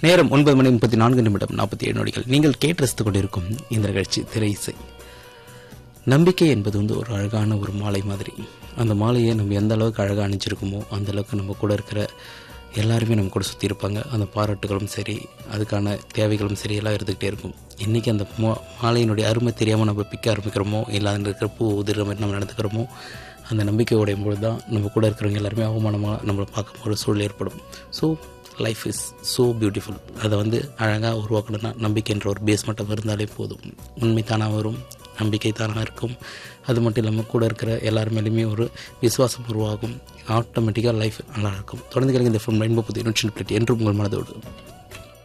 நேரம் ஒன்பது மணி முப்பத்தி நான்கு நிமிடம் நாற்பத்தி ஏழு நொடிகள் நீங்கள் கேட்டு ரசித்துக் கொண்டிருக்கும் இந்த நிகழ்ச்சி திரை இசை நம்பிக்கை என்பது வந்து ஒரு அழகான ஒரு மாலை மாதிரி அந்த மாலையை நம்ம எந்த அளவுக்கு அழகாக அணிஞ்சிருக்கோமோ அந்த அளவுக்கு நம்ம கூட இருக்கிற எல்லாருமே நம்ம கூட சுற்றி இருப்பாங்க அந்த பாராட்டுகளும் சரி அதுக்கான தேவைகளும் சரி எல்லாம் இருந்துக்கிட்டே இருக்கும் இன்றைக்கி அந்த மா மாலையினுடைய அருமை தெரியாமல் நம்ம பிக்க ஆரம்பிக்கிறோமோ இல்லை அதில் இருக்கிற பூ உதிர மாதிரி நம்ம நடந்துக்கிறோமோ அந்த நம்பிக்கை உடையும் பொழுது தான் நம்ம கூட இருக்கிறவங்க எல்லாருமே அவமானமாக நம்மளை பார்க்கும் ஒரு சூழல் ஏற்படும் so life is so beautiful அதை வந்து அழகாக உருவாக்கணும்னா நம்பிக்கைன்ற ஒரு பேஸ் மட்டும் இருந்தாலே போதும் உண்மை தானாக வரும் நம்பிக்கை தானாக இருக்கும் அது மட்டும் இல்லாமல் கூட இருக்கிற எல்லார் மேலேயுமே ஒரு விசுவாசம் உருவாகும் ஆட்டோமேட்டிக்காக லைஃப் நல்லா இருக்கும் தொடர்ந்து கேளுங்க இந்த ஃபிலிம் ரெயின்போ புதிய நூற்றி என்று உங்கள் மனதோடு